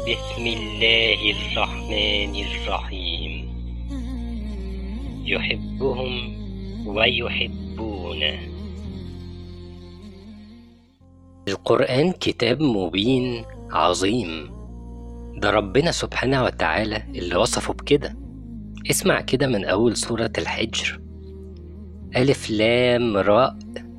بسم الله الرحمن الرحيم يحبهم ويحبونه القرآن كتاب مبين عظيم ده ربنا سبحانه وتعالى اللي وصفه بكده اسمع كده من أول سورة الحجر ألف لام راء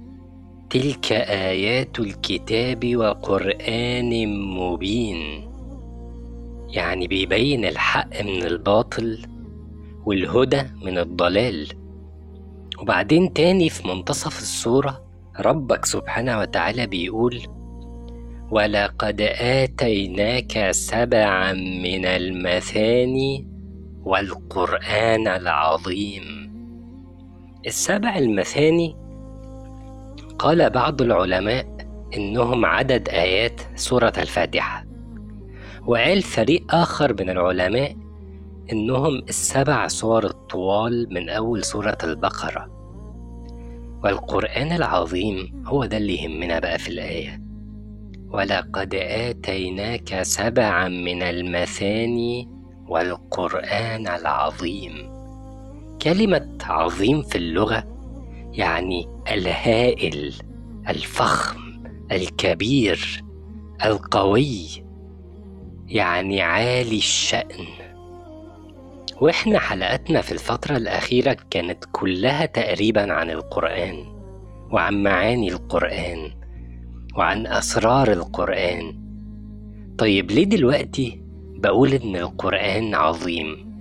تلك آيات الكتاب وقرآن مبين يعني بيبين الحق من الباطل والهدى من الضلال وبعدين تاني في منتصف السورة ربك سبحانه وتعالى بيقول ولقد آتيناك سبعا من المثاني والقرآن العظيم السبع المثاني قال بعض العلماء إنهم عدد آيات سورة الفاتحة وقال فريق آخر من العلماء إنهم السبع سور الطوال من أول سورة البقرة والقرآن العظيم هو ده اللي يهمنا بقى في الآية ولقد آتيناك سبعا من المثاني والقرآن العظيم كلمة عظيم في اللغة يعني الهائل الفخم الكبير القوي يعني عالي الشأن واحنا حلقاتنا في الفترة الأخيرة كانت كلها تقريبا عن القرآن وعن معاني القرآن وعن أسرار القرآن طيب ليه دلوقتي بقول إن القرآن عظيم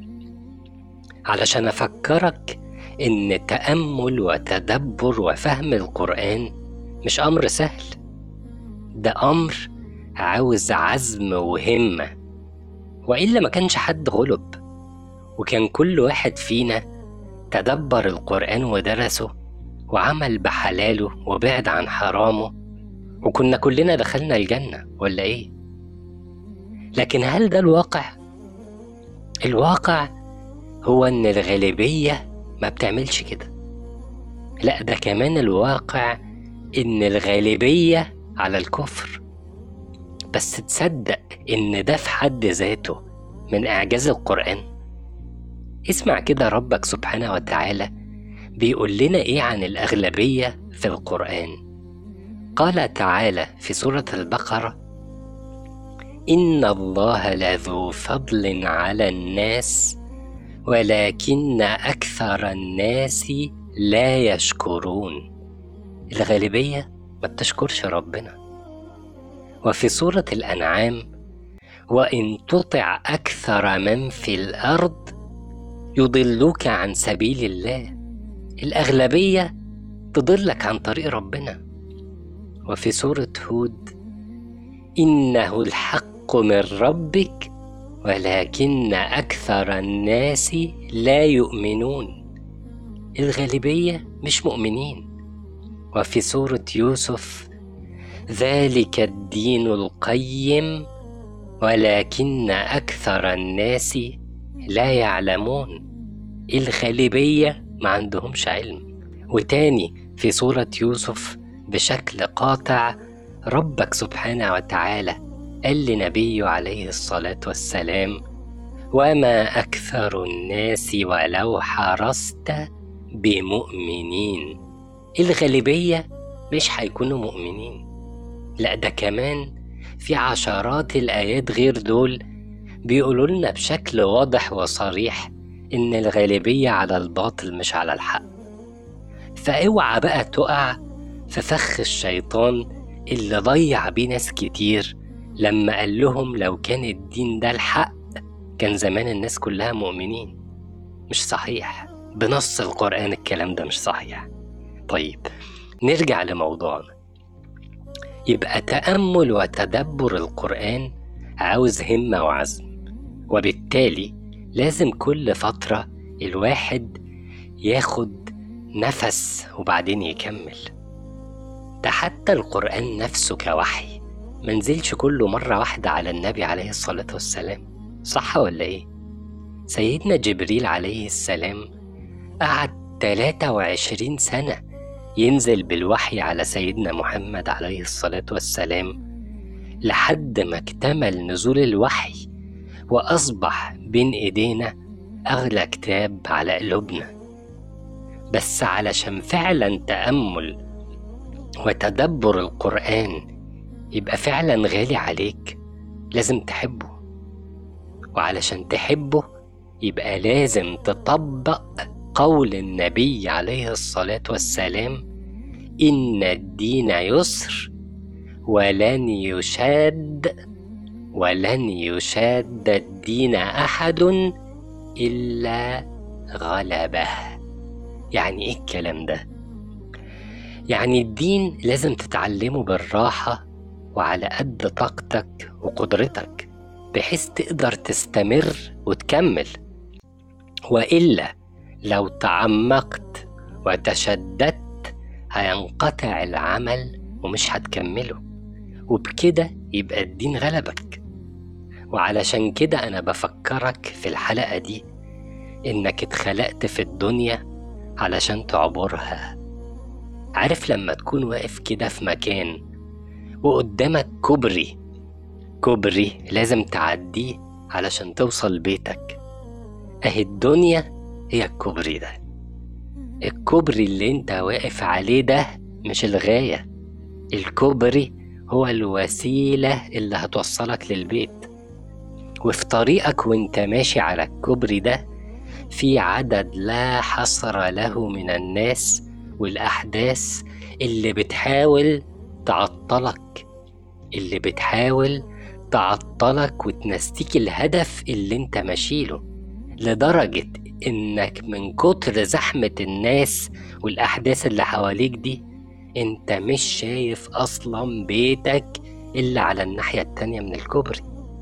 علشان أفكرك إن تأمل وتدبر وفهم القرآن مش أمر سهل ده أمر عاوز عزم وهمة وإلا ما كانش حد غلب وكان كل واحد فينا تدبر القرآن ودرسه وعمل بحلاله وبعد عن حرامه وكنا كلنا دخلنا الجنة ولا إيه؟ لكن هل ده الواقع؟ الواقع هو إن الغالبية ما بتعملش كده لا ده كمان الواقع إن الغالبية على الكفر بس تصدق إن ده في حد ذاته من إعجاز القرآن اسمع كده ربك سبحانه وتعالى بيقول لنا إيه عن الأغلبية في القرآن قال تعالى في سورة البقرة إن الله لذو فضل على الناس ولكن أكثر الناس لا يشكرون الغالبية ما بتشكرش ربنا وفي سورة الأنعام وإن تطع أكثر من في الأرض يضلوك عن سبيل الله الأغلبية تضلك عن طريق ربنا وفي سورة هود إنه الحق من ربك ولكن أكثر الناس لا يؤمنون الغالبية مش مؤمنين وفي سورة يوسف ذلك الدين القيم ولكن أكثر الناس لا يعلمون الغالبية ما عندهمش علم وتاني في سورة يوسف بشكل قاطع ربك سبحانه وتعالى قال لنبيه عليه الصلاة والسلام وما أكثر الناس ولو حرصت بمؤمنين الغالبية مش هيكونوا مؤمنين لا ده كمان في عشرات الآيات غير دول بيقولوا لنا بشكل واضح وصريح إن الغالبية على الباطل مش على الحق فاوعى بقى تقع في فخ الشيطان اللي ضيع بيه ناس كتير لما قال لهم لو كان الدين ده الحق كان زمان الناس كلها مؤمنين مش صحيح بنص القرآن الكلام ده مش صحيح طيب نرجع لموضوعنا يبقى تأمل وتدبر القرآن عاوز همة وعزم وبالتالي لازم كل فترة الواحد ياخد نفس وبعدين يكمل ده حتى القرآن نفسه كوحي منزلش كله مرة واحدة على النبي عليه الصلاة والسلام صح ولا ايه؟ سيدنا جبريل عليه السلام قعد 23 سنة ينزل بالوحي على سيدنا محمد عليه الصلاة والسلام لحد ما اكتمل نزول الوحي وأصبح بين إيدينا أغلى كتاب على قلوبنا بس علشان فعلا تأمل وتدبر القرآن يبقى فعلا غالي عليك لازم تحبه وعلشان تحبه يبقى لازم تطبق قول النبي عليه الصلاة والسلام إن الدين يسر ولن يشاد ولن يشاد الدين أحد إلا غلبه يعني إيه الكلام ده؟ يعني الدين لازم تتعلمه بالراحة وعلى قد طاقتك وقدرتك بحيث تقدر تستمر وتكمل وإلا لو تعمقت وتشددت هينقطع العمل ومش هتكمله وبكده يبقى الدين غلبك وعلشان كده أنا بفكرك في الحلقة دي إنك اتخلقت في الدنيا علشان تعبرها عارف لما تكون واقف كده في مكان وقدامك كوبري كوبري لازم تعديه علشان توصل بيتك اهي الدنيا هي الكوبري ده الكوبري اللي انت واقف عليه ده مش الغاية الكوبري هو الوسيلة اللي هتوصلك للبيت وفي طريقك وانت ماشي على الكوبري ده في عدد لا حصر له من الناس والأحداث اللي بتحاول تعطلك اللي بتحاول تعطلك وتنسيك الهدف اللي انت ماشيله لدرجة انك من كتر زحمة الناس والأحداث اللي حواليك دي انت مش شايف أصلا بيتك إلا على الناحية التانية من الكوبري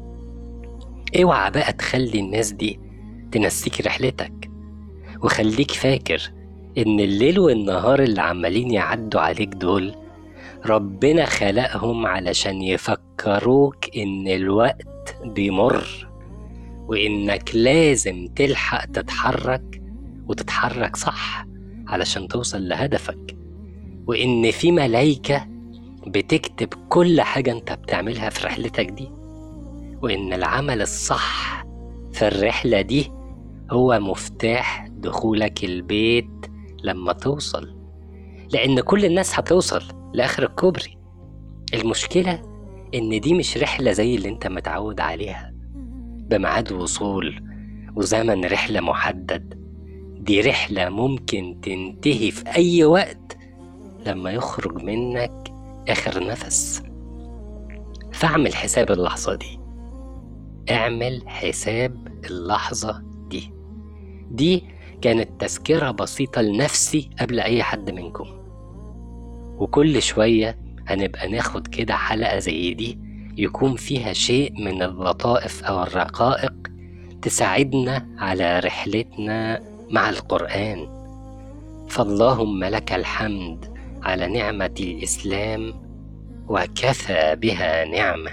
اوعى بقى تخلي الناس دي تنسيك رحلتك وخليك فاكر إن الليل والنهار اللي عمالين يعدوا عليك دول ربنا خلقهم علشان يفكروك إن الوقت بيمر وإنك لازم تلحق تتحرك وتتحرك صح علشان توصل لهدفك وإن في ملايكة بتكتب كل حاجة أنت بتعملها في رحلتك دي وإن العمل الصح في الرحلة دي هو مفتاح دخولك البيت لما توصل لأن كل الناس هتوصل لآخر الكوبري المشكلة إن دي مش رحلة زي اللي أنت متعود عليها بميعاد وصول وزمن رحلة محدد دي رحلة ممكن تنتهي في أي وقت لما يخرج منك آخر نفس فاعمل حساب اللحظة دي اعمل حساب اللحظة دي دي كانت تذكرة بسيطة لنفسي قبل أي حد منكم وكل شوية هنبقى ناخد كده حلقة زي دي يكون فيها شيء من اللطائف أو الرقائق تساعدنا على رحلتنا مع القرآن فاللهم لك الحمد على نعمة الإسلام وكفى بها نعمة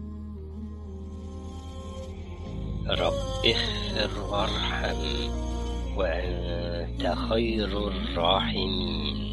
رب اغفر وارحم وأنت خير الراحمين